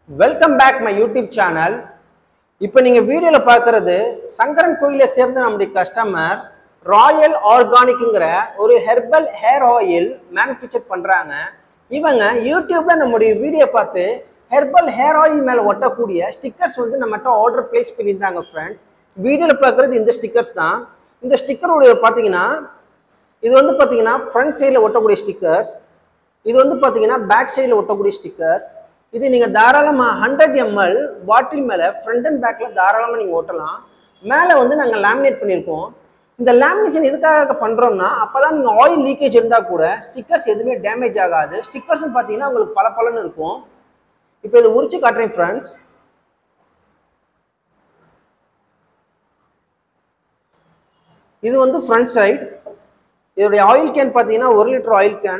welcome back my YouTube channel இப்போ நீங்கள் வீடியோவில் பார்க்குறது சங்கரன் கோயிலை சேர்ந்த நம்முடைய கஸ்டமர் ராயல் ஆர்கானிக்குங்கிற ஒரு ஹெர்பல் ஹேர் ஆயில் மேனுஃபேக்சர் பண்ணுறாங்க இவங்க யூடியூப்பில் நம்முடைய வீடியோ பார்த்து ஹெர்பல் ஹேர் ஆயில் மேலே ஒட்டக்கூடிய ஸ்டிக்கர்ஸ் வந்து நம்மகிட்ட ஆர்டர் ப்ளேஸ் பண்ணியிருந்தாங்க ஃப்ரெண்ட்ஸ் வீடியோவில் பார்க்குறது இந்த ஸ்டிக்கர்ஸ் தான் இந்த ஸ்டிக்கருடைய பார்த்தீங்கன்னா இது வந்து பார்த்தீங்கன்னா ஃப்ரண்ட் சைடில் ஒட்டக்கூடிய ஸ்டிக்கர்ஸ் இது வந்து பார்த்தீங்கன்னா பேக் சைடில் ஒட்டக்கூடிய ஸ்டிக்கர்ஸ் இது நீங்கள் தாராளமாக ஹண்ட்ரட் எம்எல் பாட்டில் மேலே ஃப்ரண்ட் அண்ட் பேக்கில் தாராளமாக நீங்கள் ஒட்டலாம் மேலே வந்து நாங்கள் லேமினேட் பண்ணியிருக்கோம் இந்த லேமினேஷன் எதுக்காக பண்ணுறோம்னா அப்போ தான் நீங்கள் ஆயில் லீக்கேஜ் இருந்தால் கூட ஸ்டிக்கர்ஸ் எதுவுமே டேமேஜ் ஆகாது ஸ்டிக்கர்ஸும் பார்த்தீங்கன்னா உங்களுக்கு பல பலன்னு இருக்கும் இப்போ இதை உரிச்சு காட்டுறேன் ஃப்ரெண்ட்ஸ் இது வந்து ஃப்ரண்ட் சைடு இதோடைய ஆயில் கேன் பார்த்தீங்கன்னா ஒரு லிட்டர் ஆயில் கேன்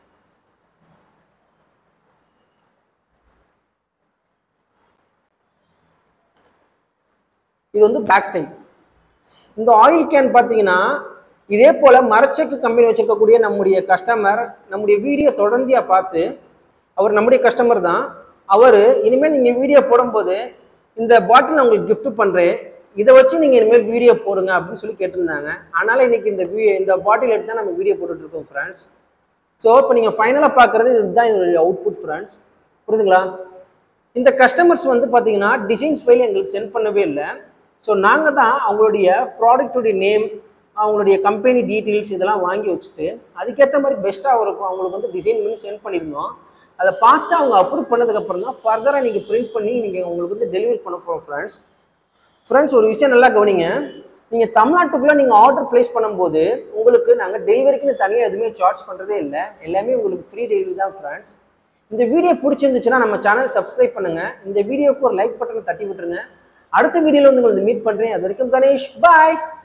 இது வந்து பேக் சைடு இந்த ஆயில் கேன் பார்த்தீங்கன்னா இதே போல் மரச்செக்கு கம்பெனி வச்சிருக்கக்கூடிய நம்முடைய கஸ்டமர் நம்முடைய வீடியோ தொடர்ந்தியாக பார்த்து அவர் நம்முடைய கஸ்டமர் தான் அவர் இனிமேல் நீங்கள் வீடியோ போடும்போது இந்த பாட்டில் நான் உங்களுக்கு gift பண்ணுறேன் இதை வச்சு நீங்கள் இனிமேல் வீடியோ போடுங்க அப்படின்னு சொல்லி கேட்டிருந்தாங்க அதனால் இன்னைக்கு இந்த வீ இந்த பாட்டில் எடுத்து தான் நம்ம வீடியோ போட்டுட்ருக்கோம் ஃப்ரெண்ட்ஸ் ஸோ இப்போ நீங்கள் ஃபைனலாக பார்க்குறது இதுதான் இதோடைய அவுட்புட் ஃப்ரெண்ட்ஸ் புரியுதுங்களா இந்த கஸ்டமர்ஸ் வந்து பார்த்தீங்கன்னா டிசைன்ஸ் ஃபைல் எங்களுக்கு சென்ட் பண்ணவே இல்லை ஸோ நாங்கள் தான் அவங்களுடைய ப்ராடக்ட்டுடைய நேம் அவங்களுடைய கம்பெனி டீட்டெயில்ஸ் இதெல்லாம் வாங்கி வச்சுட்டு அதுக்கேற்ற மாதிரி பெஸ்ட்டாக இருக்கும் அவங்களுக்கு வந்து டிசைன் பண்ணி சென்ட் பண்ணியிருந்தோம் அதை பார்த்து அவங்க அப்ரூவ் பண்ணதுக்கப்புறம் தான் ஃபர்தராக நீங்கள் பிரிண்ட் பண்ணி நீங்கள் உங்களுக்கு வந்து டெலிவரி பண்ண போகிறோம் ஃப்ரெண்ட்ஸ் ஃப்ரெண்ட்ஸ் ஒரு விஷயம் நல்லா கவனிங்க நீங்கள் தமிழ்நாட்டுக்குள்ளே நீங்கள் ஆர்டர் ப்ளேஸ் பண்ணும்போது உங்களுக்கு நாங்கள் டெலிவரிக்குன்னு தனியாக எதுவுமே சார்ஜ் பண்ணுறதே இல்லை எல்லாமே உங்களுக்கு ஃப்ரீ டெலிவரி தான் ஃப்ரெண்ட்ஸ் இந்த வீடியோ பிடிச்சிருந்துச்சுன்னா நம்ம சேனல் சப்ஸ்கிரைப் பண்ணுங்கள் இந்த வீடியோக்கு ஒரு லைக் பட்டனை தட்டி விட்டுருங்க அடுத்த வீடியோவில் வந்து உங்களுக்கு மீட் பண்ணுறேன் அது வரைக்கும் கணேஷ் பாய்